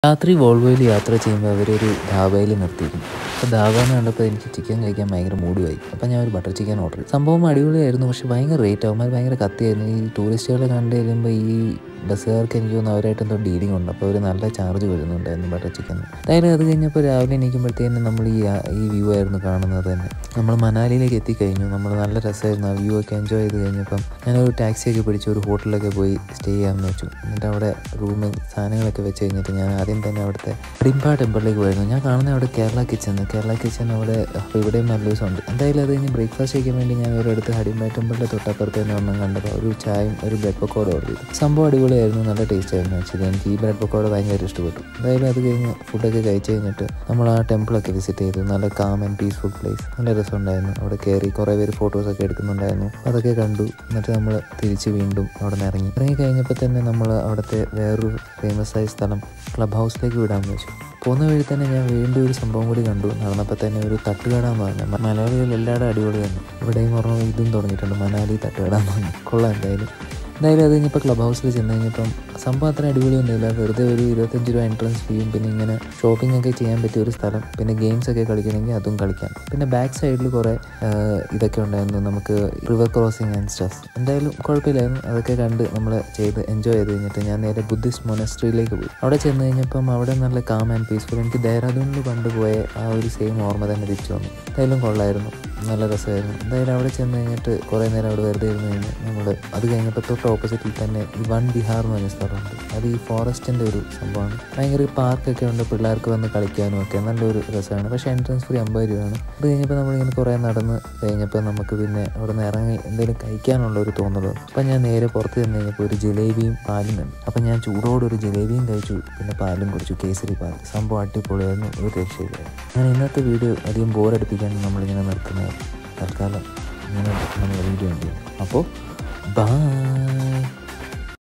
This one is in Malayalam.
രാത്രി വോൾവോയിൽ യാത്ര ചെയ്യുമ്പോൾ അവരൊരു ധാബയിൽ നിർത്തിയിരുന്നു അപ്പോൾ ധാബ എന്ന് കണ്ടപ്പോൾ എനിക്ക് ചിക്കൻ കഴിക്കാൻ ഭയങ്കര മൂടുമായി അപ്പോൾ ഞാൻ ഒരു ബട്ടർ ചിക്കൻ ഓർഡർ ചെയ്തു സംഭവം അടിപൊളിയായിരുന്നു പക്ഷേ ഭയങ്കര റേറ്റ് അവന്മാർ ഭയങ്കര കത്തിയായിരുന്നു ഈ ടൂറിസ്റ്റുകളെ കണ്ടു കഴിയുമ്പോൾ ഈ ബസ്സുകാർക്ക് എനിക്ക് തോന്നുന്നു അവരായിട്ട് എന്തോ ഡീലിംഗ് ഉണ്ട് അപ്പോൾ അവർ നല്ല ചാർജ് വരുന്നുണ്ടായിരുന്നു ബട്ടർ ചിക്കൻ എന്തായാലും അത് കഴിഞ്ഞപ്പോൾ രാവിലെ എണീക്കുമ്പോഴത്തേനും നമ്മൾ ഈ ഈ വ്യൂ ആയിരുന്നു കാണുന്നത് തന്നെ നമ്മൾ മനാലിയിലേക്ക് എത്തിക്കഴിഞ്ഞു നമ്മൾ നല്ല രസമായിരുന്നു ആ വ്യൂ ഒക്കെ എൻജോയ് ചെയ്ത് കഴിഞ്ഞപ്പം ഞാനൊരു ടാക്സിയൊക്കെ പിടിച്ച് ഒരു ഹോട്ടലിലൊക്കെ പോയി സ്റ്റേ ചെയ്യാമെന്ന് വെച്ചു എന്നിട്ട് അവിടെ റൂമിൽ സാധനങ്ങളൊക്കെ വെച്ച് കഴിഞ്ഞിട്ട് ഞാൻ ആദ്യം തന്നെ അവിടുത്തെ ഡിംബ ടെമ്പിളിലേക്ക് പോയിരുന്നു ഞാൻ കാണുന്ന അവിടെ കേരള കിച്ചൺ കേരള കിച്ചൺ അവിടെ അപ്പോൾ ഇവിടെയും നല്ല ദിവസമുണ്ട് എന്തായാലും അത് കഴിഞ്ഞ് ബ്രേക്ക്ഫാസ്റ്റ് കഴിക്കാൻ വേണ്ടി ഞാൻ ഒരിടത്ത് ഹഡിംബ ടെമ്പിളിൻ്റെ തൊട്ടപ്പുറത്ത് തന്നെ ഒന്നും കണ്ടപ്പോൾ ഒരു ചായയും ഒരു ബ്രെഡ് പക്കോട ഓർഡർ ചെയ്തു സംഭവം അടിപൊളിയായിരുന്നു നല്ല ടേസ്റ്റ് ആയിരുന്നു ആക്ച്വലി എനിക്ക് ഈ ബ്രെഡ് പക്കോട ഭയങ്കര ഇഷ്ടപ്പെട്ടു എന്തായാലും അത് കഴിഞ്ഞ് ഫുഡൊക്കെ കഴിച്ച് കഴിഞ്ഞിട്ട് നമ്മൾ ആ ടെമ്പിളൊക്കെ വിസിറ്റ് ചെയ്തു നല്ല കാം ആൻഡ് പീസ്ഫുൾ പ്ലേസ് നല്ല രസമുണ്ടായിരുന്നു അവിടെ കയറി കുറേ പേര് ഫോട്ടോസൊക്കെ എടുക്കുന്നുണ്ടായിരുന്നു അതൊക്കെ കണ്ടു എന്നിട്ട് നമ്മൾ തിരിച്ച് വീണ്ടും അവിടെ നിന്ന് ഇറങ്ങി ഇറങ്ങി കഴിഞ്ഞപ്പോൾ തന്നെ നമ്മൾ അവിടുത്തെ വേറൊരു ഫേമസ് ആയ സ്ഥലം ക്ലബ് ഹൗസിലേക്ക് വിടാമെന്ന് വെച്ചു പോകുന്ന വഴി തന്നെ ഞാൻ വീണ്ടും ഒരു സംഭവം കൂടി കണ്ടു നടന്നപ്പോൾ തന്നെ ഒരു തട്ടുകട എന്ന് പറഞ്ഞു മലയാളികൾ എല്ലാവരും അടിപൊളിയാണ് ഇവിടെയും പറഞ്ഞ ഇതും തുടങ്ങിയിട്ടുണ്ട് മനാലി തട്ടുകട എന്ന് പറഞ്ഞു കൊള്ളാം എന്തായാലും എന്തായാലും അത് കഴിഞ്ഞപ്പോൾ ക്ലബ് ഹൗസിൽ ചെന്ന് കഴിഞ്ഞപ്പം സംഭവം അത്ര അടിപൊളിയൊന്നുമില്ല വെറുതെ ഒരു ഇരുപത്തഞ്ച് രൂപ എൻട്രൻസ് ഫീയും പിന്നെ ഇങ്ങനെ ഷോപ്പിംഗ് ഒക്കെ ചെയ്യാൻ പറ്റിയ ഒരു സ്ഥലം പിന്നെ ഗെയിംസ് ഒക്കെ കളിക്കണമെങ്കിൽ അതും കളിക്കാം പിന്നെ ബാക്ക് സൈഡിൽ കുറേ ഇതൊക്കെ ഉണ്ടായിരുന്നു നമുക്ക് റിവർ ക്രോസിങ് ആൻഡ് സ്റ്റഫ് എന്തായാലും കുഴപ്പമില്ലായിരുന്നു അതൊക്കെ കണ്ട് നമ്മൾ ചെയ്ത് എൻജോയ് ചെയ്ത് കഴിഞ്ഞിട്ട് ഞാൻ നേരെ ബുദ്ധിസ്റ്റ് മൊനസ്ട്രിയിലേക്ക് പോയി അവിടെ ചെന്ന് കഴിഞ്ഞപ്പം അവിടെ നല്ല കാം ആൻഡ് പീസ്ഫുൾ എനിക്ക് ദഹ്റാദൂണിൽ പണ്ട് പോയ ആ ഒരു സെയിം ഓർമ്മ തന്നെ തിരിച്ചു വന്നു എന്തായാലും കൊള്ളായിരുന്നു നല്ല രസമായിരുന്നു എന്തായാലും അവിടെ ചെന്ന് കഴിഞ്ഞിട്ട് കുറേ നേരം അവിടെ വെറുതെ ഇരുന്ന് കഴിഞ്ഞ് നമ്മൾ അത് കഴിഞ്ഞപ്പോൾ തൊട്ട് ഓപ്പോസിറ്റിൽ തന്നെ ഈ വൺ ബിഹാർ എന്ന് പറഞ്ഞ സ്ഥലമുണ്ട് അത് ഈ ഫോറസ്റ്റിൻ്റെ ഒരു സംഭവമാണ് ഭയങ്കര പാർക്കൊക്കെ ഉണ്ട് പിള്ളേർക്ക് വന്ന് കളിക്കാനും ഒക്കെ നല്ലൊരു രസമാണ് പക്ഷേ എൻട്രൻസ് ഫ്രീ അമ്പത് രൂപയാണ് അത് കഴിഞ്ഞപ്പോൾ നമ്മളിങ്ങനെ കുറേ നടന്ന് കഴിഞ്ഞപ്പോൾ നമുക്ക് പിന്നെ അവിടെ നിന്ന് ഇറങ്ങി എന്തെങ്കിലും കഴിക്കാനുള്ള ഒരു തോന്നൽ വന്നു അപ്പം ഞാൻ നേരെ പുറത്ത് ചെന്ന് കഴിഞ്ഞപ്പോൾ ഒരു ജിലേബിയും പാലും കണ്ടു അപ്പം ഞാൻ ചൂടോടെ ഒരു ജിലേബിയും കഴിച്ചു പിന്നെ പാലും കുടിച്ചു കേസരി പാൽ സംഭവം അടിപൊളിയായിരുന്നു ഒരു രക്ഷയില്ലായിരുന്നു ഞാൻ ഇന്നത്തെ വീഡിയോ അധികം ബോറടിപ്പിക്കാൻ നമ്മളിങ്ങനെ നിർത്തുന്നത് തൽക്കാലം ഇങ്ങനെ നമ്മൾ വീഡിയോ ഉണ്ട് അപ്പോൾ ബൈ